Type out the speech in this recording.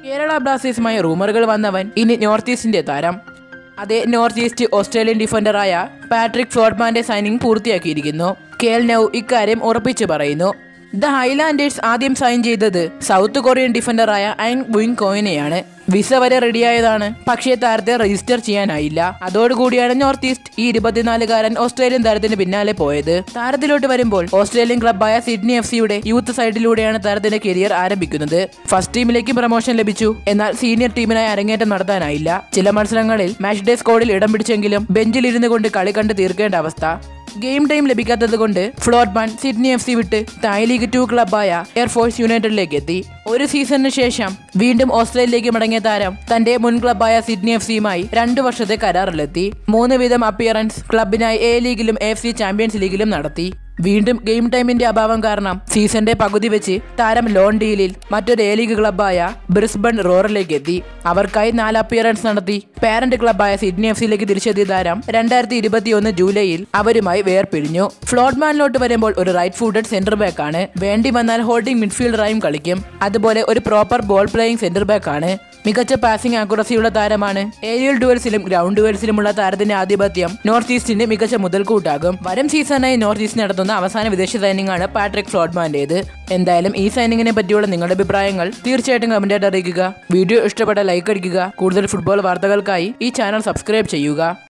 കേരള ബ്ലാസ്റ്റേഴ്സുമായി റൂമറുകൾ വന്നവൻ ഇനി നോർത്ത് ഈസ്റ്റിന്റെ താരം അതേ നോർത്ത് ഈസ്റ്റ് ഓസ്ട്രേലിയൻ ഡിഫൻഡറായ പാട്രിക് ഫ്ലോഡ്മാന്റെ സൈനിങ് പൂർത്തിയാക്കിയിരിക്കുന്നു കേൽ നൌ ഇക്കാര്യം ഉറപ്പിച്ചു പറയുന്നു ദ ഹൈലാൻഡേഴ്സ് ആദ്യം സൈൻ ചെയ്തത് സൗത്ത് കൊറിയൻ ഡിഫൻഡറായ ഐൻ ബുയിങ് കോയിനെയാണ് വിസ വരെ റെഡിയായതാണ് പക്ഷേ താരത്തെ രജിസ്റ്റർ ചെയ്യാനായില്ല അതോടുകൂടിയാണ് നോർത്ത് ഈസ്റ്റ് ഈ ഇരുപത്തിനാലുകാരൻ ഓസ്ട്രേലിയൻ താരത്തിന് പിന്നാലെ പോയത് താരത്തിലോട്ട് വരുമ്പോൾ ഓസ്ട്രേലിയൻ ക്ലബ്ബായ സിഡ്നി എഫ് സിയുടെ യൂത്ത് സൈഡിലൂടെയാണ് താരത്തിന്റെ കരിയർ ആരംഭിക്കുന്നത് ഫസ്റ്റ് ടീമിലേക്ക് പ്രമോഷൻ ലഭിച്ചു എന്നാൽ സീനിയർ ടീമിനായി അരങ്ങേറ്റം നടത്താനായില്ല ചില മത്സരങ്ങളിൽ മാച്ച് ഡേ സ്കോഡിൽ ഇടം പിടിച്ചെങ്കിലും ബെഞ്ചിൽ ഇരുന്നു കൊണ്ട് കളി കണ്ട് തീർക്കേണ്ട അവസ്ഥ ഗെയിം ടൈം ലഭിക്കാത്തത് കൊണ്ട് ഫ്ലോട്ട്മാൻ സിഡ്നി എഫ് സി വിട്ട് തായ് ലീഗ് ടു ക്ലബായ എയർഫോഴ്സ് യുണൈറ്റഡിലേക്ക് എത്തി ഒരു സീസണിന് ശേഷം വീണ്ടും ഓസ്ട്രേലിയയിലേക്ക് മടങ്ങിയ താരം തന്റെ മുൻ ക്ലബായ സിഡ്നി എഫ് സിയുമായി രണ്ടു വർഷത്തെ കരാറിലെത്തി മൂന്ന് വീതം അപ്പിയറൻസ് ക്ലബിനായി എ ലീഗിലും എഫ് സി ചാമ്പ്യൻസ് ലീഗിലും നടത്തി വീണ്ടും ഗെയിം ടൈമിന്റെ അഭാവം കാരണം സീസന്റെ പകുതി വെച്ച് താരം ലോൺ ഡീലിൽ മറ്റൊരു എ ലീഗ് ക്ലബായ ബ്രിസ്ബൺ റോറിലേക്ക് എത്തി അവർക്കായി നാല് അപ്പിയറൻസ് നടത്തി പാരന്റ് ക്ലബായ സിഡ്നി എഫ് സിയിലേക്ക് തിരിച്ചെത്തിയ താരം രണ്ടായിരത്തി ഇരുപത്തിയൊന്ന് ജൂലൈയിൽ അവരുമായി വേർപിരിഞ്ഞു ഫ്ലോട്ട്മാനിലോട്ട് വരുമ്പോൾ ഒരു റൈറ്റ് ഫുട്ടഡ് സെന്റർ ബാക്ക് ആണ് വേണ്ടി വന്നാൽ ഹോൾഡിംഗ് മിഡ്ഫീൽഡറായും കളിക്കും അതുപോലെ ഒരു proper ball playing centre back ആണ് മികച്ച പാസിംഗ് ആക്യുറസിയുള്ള താരമാണ് ഏരിയൽ ഡുവൽസിലും ഗ്രൗണ്ട് ഡുവൽസിലുമുള്ള താരത്തിന്റെ ആധിപത്യം നോർത്ത് ഈസ്റ്റിന്റെ മികച്ച മുതൽക്കൂട്ടാകും വരും സീസണായി നോർത്ത് ഈസ്റ്റ് നടത്തുന്ന അവസാന വിദേശ സൈനിങ് ആണ് പാട്രിക് ഫ്ലോട്ട്മാന്റേത് എന്തായാലും ഈ സൈനിങ്ങിനെ പറ്റിയുള്ള നിങ്ങളുടെ അഭിപ്രായങ്ങൾ തീർച്ചയായിട്ടും കമന്റായിട്ട് അറിയിക്കുക വീഡിയോ ഇഷ്ടപ്പെട്ട ലൈക്ക് അടിക്കുക കൂടുതൽ ഫുട്ബോൾ വാർത്തകൾക്കായി ഈ ചാനൽ സബ്സ്ക്രൈബ് ചെയ്യുക